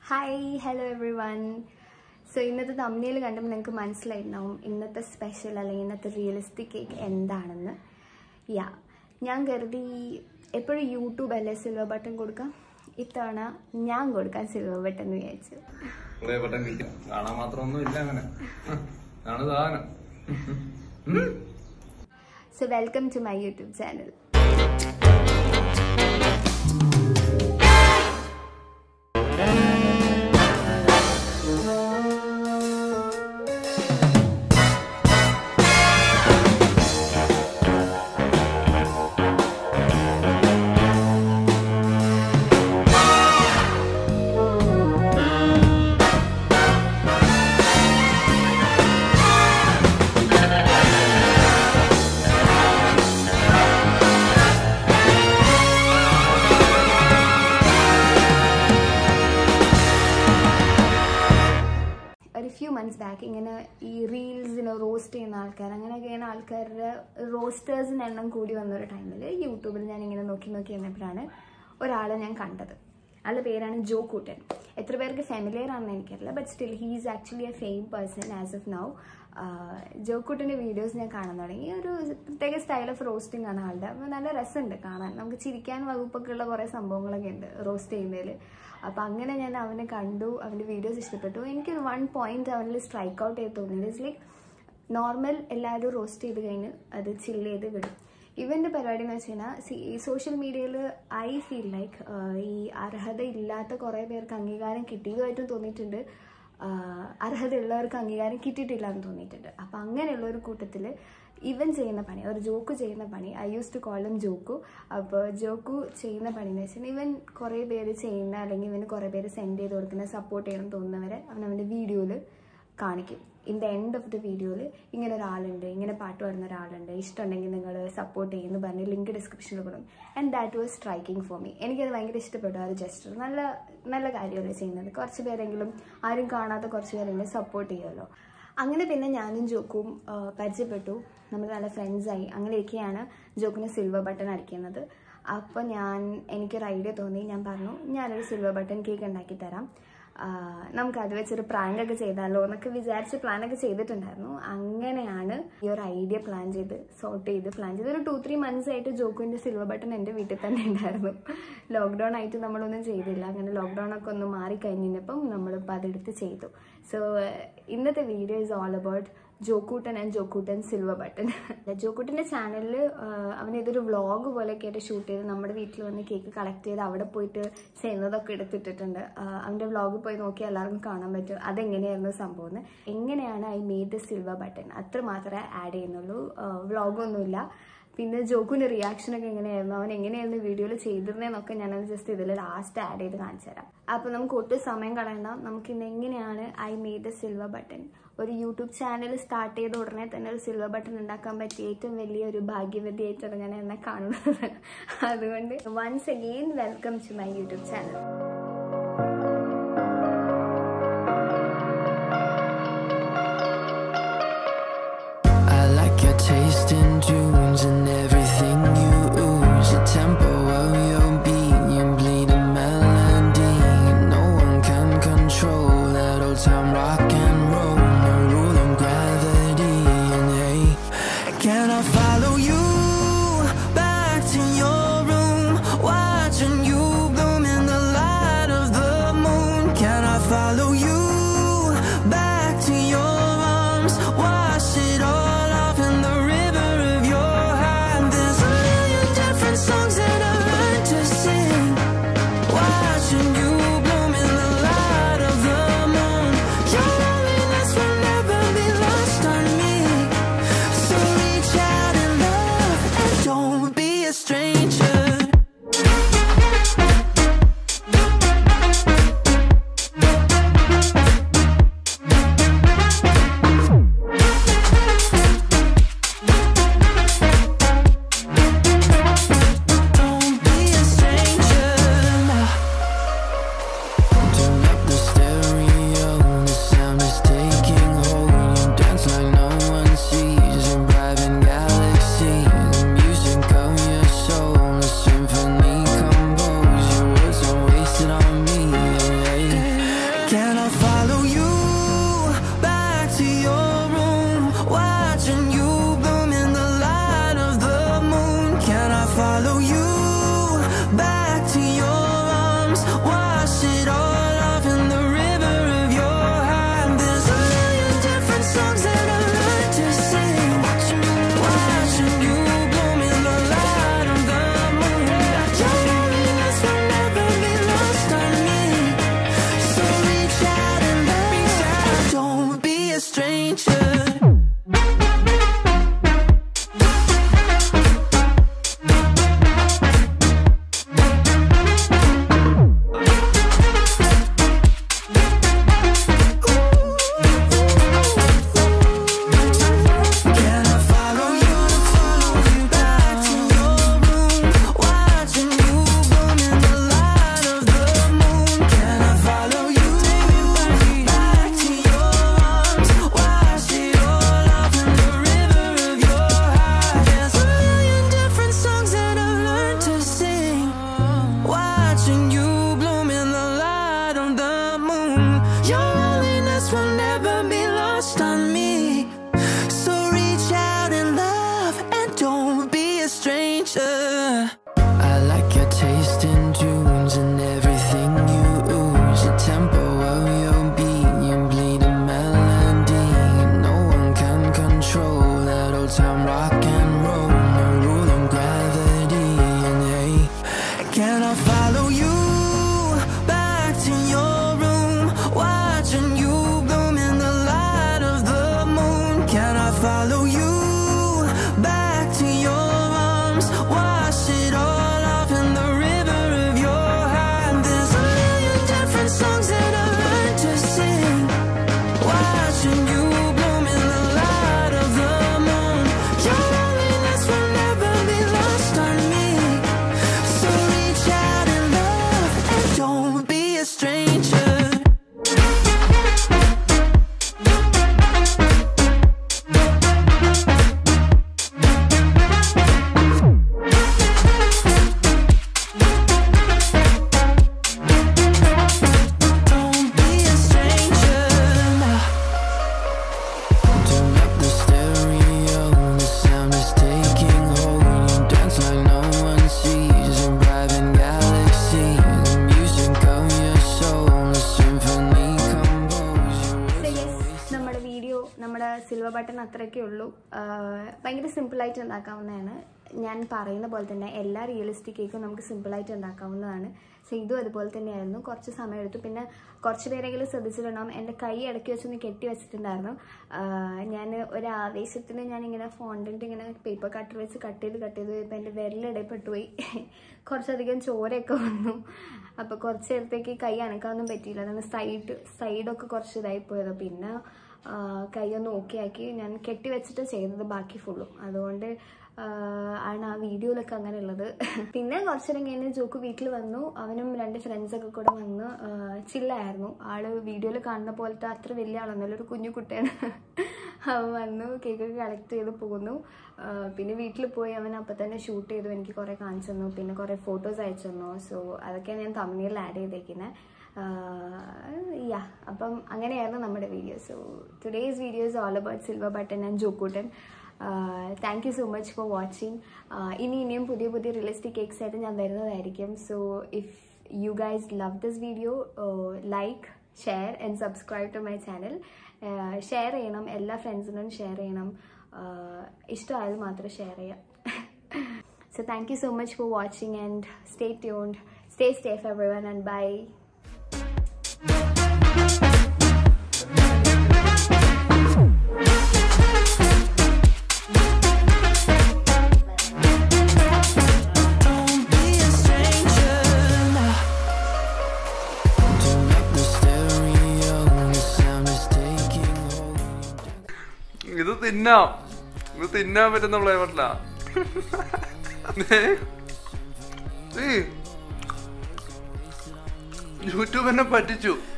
Hi hello everyone so ഇന്നത്തെ തമ്മിൽ കണ്ടുമ്പോൾ നിങ്ങൾക്ക് മനസ്സിലായിട്ടുണ്ടാവും ഇന്നത്തെ സ്പെഷ്യൽ അല്ലെങ്കിൽ ഇന്നത്തെ റിയലിസ്റ്റിക് കേക്ക് എന്താണെന്ന് യാ ഞാൻ കരുതി എപ്പോഴും യൂട്യൂബ് അല്ലേ സിൽവർ ബട്ടൺ കൊടുക്കാം ഇത്തവണ ഞാൻ കൊടുക്കാൻ സിൽവർ ബട്ടൺ എന്ന് വിചാരിച്ചു കുറെ വട്ടം കിട്ടും കാണാൻ മാത്രമൊന്നും ഇല്ല അങ്ങനെ ആണ് സാധനം so welcome to my YouTube channel ഒരു ഫ്യൂ മന്ത്സ് ബാക്ക് ഇങ്ങനെ ഈ റീൽസിന് റോസ്റ്റ് ചെയ്യുന്ന ആൾക്കാർ അങ്ങനെയൊക്കെ ചെയ്യുന്ന ആൾക്കാരുടെ റോസ്റ്റേഴ്സിന് എണ്ണം കൂടി വന്ന ഒരു ടൈമിൽ യൂട്യൂബിൽ ഞാൻ ഇങ്ങനെ നോക്കി നോക്കി വന്നപ്പോഴാണ് ഒരാളെ ഞാൻ കണ്ടത് ആളുടെ പേരാണ് ജോ കൂട്ടൻ എത്ര പേർക്ക് ഫെമിലിയർ ആണെന്ന് എനിക്കറിയില്ല but still he is actually a fame person as of now ജോക്കൂട്ടിൻ്റെ വീഡിയോസ് ഞാൻ കാണാൻ തുടങ്ങി ഒരു പ്രത്യേക സ്റ്റൈൽ ഓഫ് റോസ്റ്റിംഗ് ആണ് ആളുടെ അപ്പോൾ നല്ല രസമുണ്ട് കാണാൻ നമുക്ക് ചിരിക്കാൻ വകുപ്പൊക്കെ ഉള്ള കുറേ സംഭവങ്ങളൊക്കെ ഉണ്ട് റോസ്റ്റ് ചെയ്യുന്നതിൽ അപ്പോൾ അങ്ങനെ ഞാൻ അവനെ കണ്ടു അവൻ്റെ വീഡിയോസ് ഇഷ്ടപ്പെട്ടു എനിക്കൊരു വൺ പോയിന്റ് അവനിൽ സ്ട്രൈക്ക് ഔട്ട് ചെയ്ത് തോന്നിയത് ഇറ്റ്സ് ലൈക്ക് നോർമൽ എല്ലാവരും റോസ്റ്റ് ചെയ്ത് കഴിഞ്ഞ് അത് ചില്ല് ചെയ്ത് വിടും ഇവൻ്റെ പരിപാടി എന്ന് വെച്ച് കഴിഞ്ഞാൽ ഈ സോഷ്യൽ മീഡിയയിൽ ഐ ഫീൽ ലൈക്ക് ഈ അർഹത ഇല്ലാത്ത കുറേ പേർക്ക് അംഗീകാരം കിട്ടിയതായിട്ടും തോന്നിയിട്ടുണ്ട് അർഹതയുള്ളവർക്ക് അംഗീകാരം കിട്ടിയിട്ടില്ല എന്ന് തോന്നിയിട്ടുണ്ട് അപ്പം അങ്ങനെയുള്ള ഒരു കൂട്ടത്തിൽ ഇവൻ ചെയ്യുന്ന പണി ഒരു ജോക്കു ചെയ്യുന്ന പണി I use to call him Jokku അപ്പോൾ ജോക്കു ചെയ്യുന്ന പണി എന്ന് വെച്ചാൽ ഇവൻ കുറേ പേര് ചെയ്യുന്ന അല്ലെങ്കിൽ ഇവന് കുറേ പേര് സെൻഡ് ചെയ്ത് കൊടുക്കുന്ന സപ്പോർട്ട് ചെയ്യണം തോന്നുന്നവരെ അവൻ അവൻ്റെ വീഡിയോയിൽ കാണിക്കും in the end of the വീഡിയോയിൽ ഇങ്ങനെ ഒരാളുണ്ട് ഇങ്ങനെ പാട്ട് പാടുന്ന ഒരാളുണ്ട് ഇഷ്ടമുണ്ടെങ്കിൽ നിങ്ങൾ സപ്പോർട്ട് ചെയ്യുന്നു പറഞ്ഞ് ലിങ്ക് ഡിസ്ക്രിപ്ഷനിൽ കൊടുക്കും and that was striking for me എനിക്കത് ഭയങ്കര ഇഷ്ടപ്പെട്ടു ആ ഒരു ജസ്റ്റർ നല്ല നല്ല കാര്യമല്ലേ ചെയ്യുന്നത് കുറച്ച് പേരെങ്കിലും ആരും കാണാത്ത കുറച്ച് പേരെങ്കിലും സപ്പോർട്ട് ചെയ്യുമല്ലോ അങ്ങനെ പിന്നെ ഞാനും ജോക്കും പരിചയപ്പെട്ടു നമ്മൾ നല്ല ഫ്രണ്ട്സായി അങ്ങനെയൊക്കെയാണ് ജോക്കിന് സിൽവർ ബട്ടൺ അടിക്കുന്നത് അപ്പോൾ ഞാൻ എനിക്കൊരു ഐഡിയ തോന്നി ഞാൻ പറഞ്ഞു ഞാനൊരു സിൽവർ ബട്ടൺ കേക്ക് ഉണ്ടാക്കി തരാം നമുക്ക് അത് വെച്ചൊരു പ്രാങ്കൊക്കെ ചെയ്താലോ എന്നൊക്കെ വിചാരിച്ച് പ്ലാനൊക്കെ ചെയ്തിട്ടുണ്ടായിരുന്നു അങ്ങനെയാണ് ഈ ഒരു ഐഡിയ പ്ലാൻ ചെയ്ത് സോർട്ട് ചെയ്ത് പ്ലാൻ ചെയ്ത് ഒരു ടു ത്രീ മന്ത്സ് ആയിട്ട് ജോക്കുവിൻ്റെ സിൽവർ ബട്ടൺ എൻ്റെ വീട്ടിൽ തന്നെ ഉണ്ടായിരുന്നു ലോക്ക്ഡൗൺ ആയിട്ട് നമ്മളൊന്നും ചെയ്തില്ല അങ്ങനെ ലോക്ക്ഡൗൺ ഒക്കെ ഒന്ന് മാറിക്കഴിഞ്ഞപ്പം നമ്മളിപ്പോൾ അതെടുത്ത് ചെയ്തു സോ ഇന്നത്തെ video is all about Jokkuttan and Jokkuttan silver button ജോക്കൂട്ടൻ്റെ ചാനലിൽ അവൻ ഇതൊരു വ്ളോഗ് പോലെയൊക്കെ ആയിട്ട് ഷൂട്ട് ചെയ്ത് നമ്മുടെ വീട്ടിൽ വന്ന് കേക്ക് കളക്ട് ചെയ്ത് അവിടെ പോയിട്ട് ചെയ്യുന്നതൊക്കെ എടുത്തിട്ടിട്ടുണ്ട് അവൻ്റെ വ്ളോഗ് പോയി നോക്കി എല്ലാവർക്കും കാണാൻ പറ്റും അതെങ്ങനെയായിരുന്നു സംഭവം എന്ന് എങ്ങനെയാണ് I made the silver button അത്ര മാത്രമേ ആഡ് ചെയ്യുന്നുള്ളൂ വ്ളോഗൊന്നുമില്ല പിന്നെ ജോക്കുവിൻ്റെ റിയാക്ഷനൊക്കെ എങ്ങനെയായിരുന്നു അവൻ എങ്ങനെയായിരുന്നു വീഡിയോയിൽ ചെയ്തിരുന്നതെന്നൊക്കെ ഞാനത് ജസ്റ്റ് ഇതിൽ ലാസ്റ്റ് ആഡ് ചെയ്ത് കാണിച്ചു തരാം അപ്പോൾ നമുക്ക് ഒട്ടും സമയം കളയണ്ട നമുക്ക് ഇന്ന് എങ്ങനെയാണ് I made the silver button ഒരു യൂട്യൂബ് ചാനൽ സ്റ്റാർട്ട് ചെയ്ത ഉടനെ തന്നെ ഒരു സിൽവർ ബട്ടൺ ഉണ്ടാക്കാൻ പറ്റിയ ഏറ്റവും വലിയ ഒരു ഭാഗ്യവതിയായിട്ടാണ് ഞാൻ എന്നെ കാണുന്നത് അതുകൊണ്ട് once again welcome to my YouTube channel I like your taste in tunes and everything you ooze. The tempo of your beat, you bleed a melody. No one can control that old time rock and roll. No rule of gravity. And hey, can I follow you back to your room? Watching you bloom in the light of the moon. Can I follow you back to your arms? Wash it all off in the river of your heart. There's a million different songs that I learned to sing. Watching you bloom in the light of the moon. Your loneliness will never be lost on me. So reach out and love and don't be a stranger. room. Your loneliness will never be lost on me. So reach out and love and don't be a stranger. I like your taste in tunes and everything you ooze. The tempo of your beat, you bleed a melody. No one can control that old time rock and roll. No rule of gravity. And hey, can I follow you back to your room? Watching you bloom in the light of the moon. Can I follow you back to your arms? Wash it all off in the river of your heart. There's a million different songs that I learned to sing. Watching you bloom in the light of the moon. Your loneliness will never be lost on me. So reach out and love and don't be a stranger. Don't be a stranger. Turn up the stereo, the sound is taking hold. You dance like no one sees a private galaxy. The music of your soul, a symphony composed. So yes, നമ്മുടെ video നമ്മുടെ silver button അത്രയൊക്കെ ഉള്ളൂ ആഹ് ഭയങ്കര സിമ്പിളായിട്ട് ഉണ്ടാക്കാവുന്നതാണ് ഞാൻ പറയുന്ന പോലെ തന്നെ എല്ലാ റിയലിസ്റ്റിക് കേക്കും നമുക്ക് സിമ്പിളായിട്ട് ഉണ്ടാക്കാവുന്നതാണ് സോ ഇതും അതുപോലെ തന്നെയായിരുന്നു കുറച്ച് സമയം എടുത്തു പിന്നെ കുറച്ച് പേരെങ്കിലും ശ്രദ്ധിച്ചിട്ടുണ്ടാവും എൻ്റെ കൈ ഇടയ്ക്ക് വെച്ചൊന്ന് കെട്ടി വെച്ചിട്ടുണ്ടായിരുന്നു ആഹ് ഞാൻ ഒരു ആവേശത്തിന് ഞാനിങ്ങനെ ഫോണ്ടിൻ്റെ ഇങ്ങനെ പേപ്പർ കട്ടർ വെച്ച് കട്ട് ചെയ്ത് കട്ട് ചെയ്ത് ഇപ്പോൾ എൻ്റെ വിരലിടയിൽ പെട്ടുപോയി കുറച്ചധികം ചോരയൊക്കെ വന്നു അപ്പോൾ കുറച്ച് നേരത്തേക്ക് കൈ അനക്കാനൊന്നും പറ്റിയില്ല അതാണ് സൈഡ് സൈഡൊക്കെ കുറച്ച് ഇതായി പോയത് പിന്നെ ആ, കൈയൊന്ന് ഓക്കെ ആക്കി ഞാൻ കെട്ടി വെച്ചിട്ട് ചെയ്തത് ബാക്കി ഫുള്ളും അതുകൊണ്ട് ആ, ആണ് ആ വീഡിയോയിലൊക്കെ അങ്ങനെ ഉള്ളത് പിന്നെ കുറച്ചു നേരം കഴിഞ്ഞ് ജോക്ക് വീട്ടിൽ വന്നു അവനും രണ്ട് ഫ്രണ്ട്സൊക്കെ കൂടെ വന്ന് ചില്ലായിരുന്നു ആള് വീഡിയോയിൽ കാണുന്ന പോലത്തെ അത്ര വലിയ ആളൊന്നുമല്ല ഒരു കുഞ്ഞു കുട്ടിയാണ് അവൻ വന്നു കേക്കൊക്കെ കളക്ട് ചെയ്ത് പോന്നു ആ, പിന്നെ വീട്ടിൽ പോയി അവൻ അപ്പം തന്നെ ഷൂട്ട് ചെയ്തു എനിക്ക് കുറേ കാണിച്ചു തന്നു പിന്നെ കുറേ ഫോട്ടോസ് അയച്ചു തന്നു സോ അതൊക്കെ ഞാൻ തമിഴിൽ ആഡ് ചെയ്തേക്കുന്നത് യാ അപ്പം അങ്ങനെയായിരുന്നു നമ്മുടെ video so today's video is all about silver button and Jokkuttan thank you so much for watching ഇനി ഇനിയും പുതിയ പുതിയ റിയലിസ്റ്റിക് കേക്ക്സ് ആയിട്ട് ഞാൻ വരുന്നതായിരിക്കും so if you guys love this video like share and subscribe to my channel share ചെയ്യണം എല്ലാ ഫ്രണ്ട്സിനും ഷെയർ ചെയ്യണം Uh, ഇഷ്ടമായാലും മാത്രം ഷെയർ ചെയ്യാം So thank you so much for watching and stay tuned. Stay safe everyone and bye. Don't be a stranger. Turn up the stereo, the sound is taking hold. ഇത് തിന്നാം ഇത് തിന്നാൻ പറ്റുന്ന ഫ്ലേവറില YouTube എന്നെ പറ്റിച്ചു